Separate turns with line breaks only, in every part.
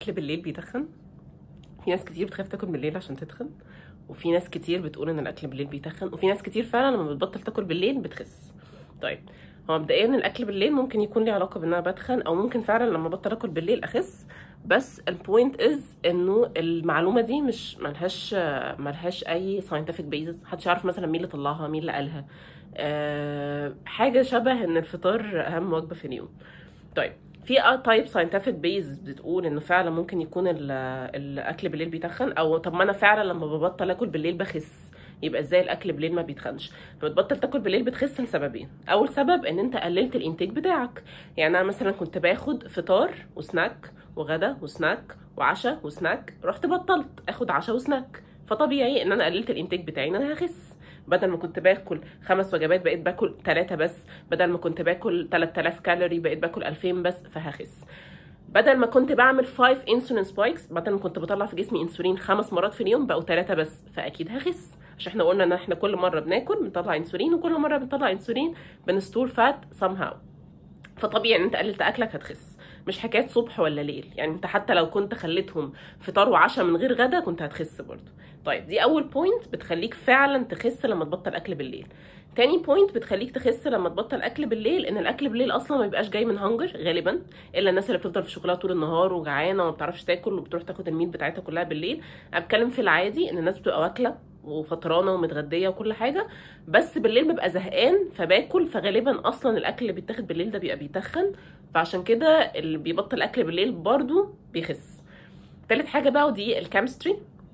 الاكل بالليل بيتخن في ناس كتير بتخاف تاكل بالليل عشان تتخن وفي ناس كتير بتقول ان الاكل بالليل بيتخن وفي ناس كتير فعلا لما بتبطل تاكل بالليل بتخس طيب هو مبدئيا الاكل بالليل ممكن يكون ليه علاقه بان انا بتخن او ممكن فعلا لما بطل اكل بالليل اخس بس البوينت از انه المعلومه دي مش ملهاش ملهاش اي ساينتفك بيزس محدش يعرف مثلا مين اللي طلعها مين اللي قالها أه حاجه شبه ان الفطار اهم وجبه في اليوم طيب في اه تايب ساينتفك بيز بتقول انه فعلا ممكن يكون ال- الاكل بالليل بيتخن او طب ما انا فعلا لما ببطل اكل بالليل بخس يبقى ازاي الاكل بالليل ما بيتخنش لما تبطل تاكل بالليل بتخس لسببين اول سبب ان انت قللت الانتاج بتاعك يعني انا مثلا كنت باخد فطار وسناك وغدا وسناك وعشاء وسناك رحت بطلت اخد عشاء وسناك فطبيعي ان انا قللت الانتاج بتاعي ان انا هخس بدل ما كنت باكل خمس وجبات بقيت باكل ثلاثة بس بدل ما كنت باكل 3000 كالوري بقيت باكل 2000 بس فهخس بدل ما كنت بعمل 5 انسولين سبايكس بدل ما كنت بطلع في جسمي انسولين خمس مرات في اليوم بقوا ثلاثة بس فاكيد هخس عشان احنا قلنا ان احنا كل مره بناكل بنطلع انسولين وكل مره بنطلع انسولين بنستور فات somehow فطبيعي ان انت قللت اكلك هتخس مش حكايه صبح ولا ليل يعني انت حتى لو كنت خليتهم فطار وعشاء من غير غدا كنت هتخس برضه طيب دي اول بوينت بتخليك فعلا تخس لما تبطل اكل بالليل تاني بوينت بتخليك تخس لما تبطل اكل بالليل ان الاكل بالليل اصلا ما بيبقاش جاي من هنجر غالبا الا الناس اللي بتفضل في شغلها طول النهار وجعانه وما بتعرفش تاكل وبتروح تاخد الميل بتاعتها كلها بالليل انا بتكلم في العادي ان الناس بتبقى واكله وفطرانه ومتغديه وكل حاجه بس بالليل ببقى زهقان فباكل فغالبا اصلا الاكل اللي بيتاخد بالليل ده بيبقى بيتخن فعشان كده اللي بيبطل اكل بالليل برضو بيخس تالت حاجه بقى ودي الكيمستري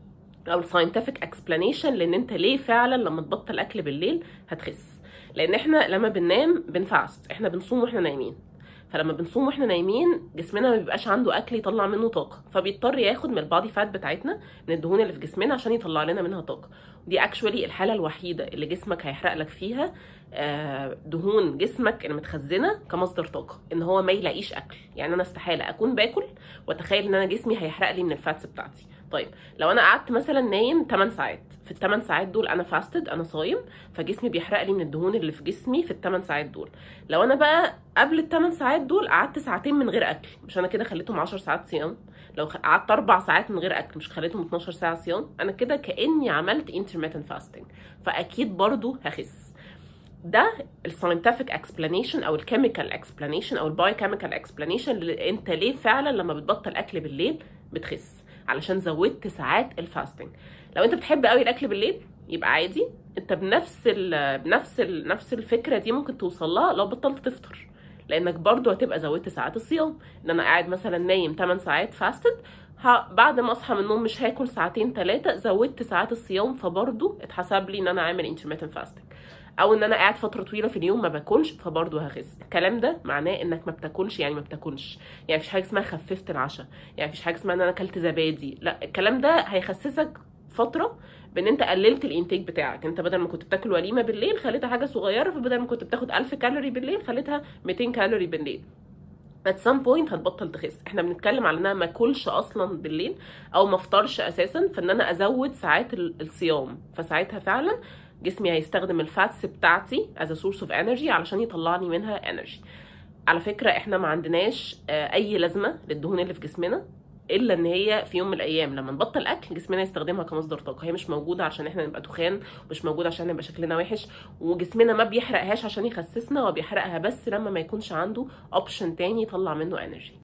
او الساينتفك اكسبلانيشن لان انت ليه فعلا لما تبطل اكل بالليل هتخس لان احنا لما بننام بنفاست احنا بنصوم واحنا نايمين فلما بنصوم واحنا نايمين جسمنا ما بيبقاش عنده اكل يطلع منه طاقه فبيضطر ياخد من البادي فات بتاعتنا من الدهون اللي في جسمنا عشان يطلع لنا منها طاقه دي اكشولي الحاله الوحيده اللي جسمك هيحرق لك فيها آه، دهون جسمك اللي متخزنه كمصدر طاقه ان هو ما يلاقيش اكل يعني انا استحاله اكون باكل واتخيل ان انا جسمي هيحرق لي من الفاتس بتاعتي طيب لو انا قعدت مثلا نايم 8 ساعات في ال 8 ساعات دول انا فاستد انا صايم فجسمي بيحرق لي من الدهون اللي في جسمي في ال 8 ساعات دول لو انا بقى قبل ال 8 ساعات دول قعدت ساعتين من غير اكل مش انا كده خليتهم 10 ساعات صيام لو خ- قعدت اربع ساعات من غير اكل مش خليتهم 12 ساعه صيام انا كده كاني عملت intermittent fasting فاكيد برضو هخس ده الساينتفك اكسبلانيشن او الكيميكال اكسبلانيشن او البايوكيميكال اكسبلانيشن اللي انت ليه فعلا لما بتبطل اكل بالليل بتخس علشان زودت ساعات الفاستنج لو انت بتحب قوي الاكل بالليل يبقى عادي انت بنفس ال بنفس ال نفس الفكره دي ممكن توصل لها لو بطلت تفطر لانك برضو هتبقى زودت ساعات الصيام ان انا قاعد مثلا نايم 8 ساعات فاستد ه... بعد ما اصحى من النوم مش هاكل ساعتين ثلاثه زودت ساعات الصيام فبرضو اتحسب لي ان انا عامل intermittent fasting او ان انا قاعد فتره طويله في اليوم ما باكلش فبرضه هخس الكلام ده معناه انك ما بتاكلش يعني ما بتاكلش يعني مفيش حاجه اسمها خففت العشاء يعني مفيش حاجه اسمها ان انا اكلت زبادي لا الكلام ده هيخسسك فتره بان انت قللت الانتاج بتاعك انت بدل ما كنت بتاكل وليمه بالليل خليتها حاجه صغيره فبدل ما كنت بتاخد 1000 كالوري بالليل خليتها 200 كالوري بالليل at some point هتبطل تخس احنا بنتكلم على ان انا ما اكلش اصلا بالليل او ما افطرش اساسا فان انا ازود ساعات ال- الصيام فساعتها فعلا جسمي هيستخدم الفاتس بتاعتي as a source of energy علشان يطلعني منها energy على فكرة احنا ما عندناش آه، اي لازمة للدهون اللي في جسمنا الا ان هي في يوم من الايام لما نبطل اكل جسمنا يستخدمها كمصدر طاقه هي مش موجوده عشان احنا نبقى تخان مش موجوده عشان نبقى شكلنا وحش وجسمنا ما بيحرقهاش عشان يخسسنا هو بيحرقها بس لما ما يكونش عنده اوبشن تاني يطلع منه انرجي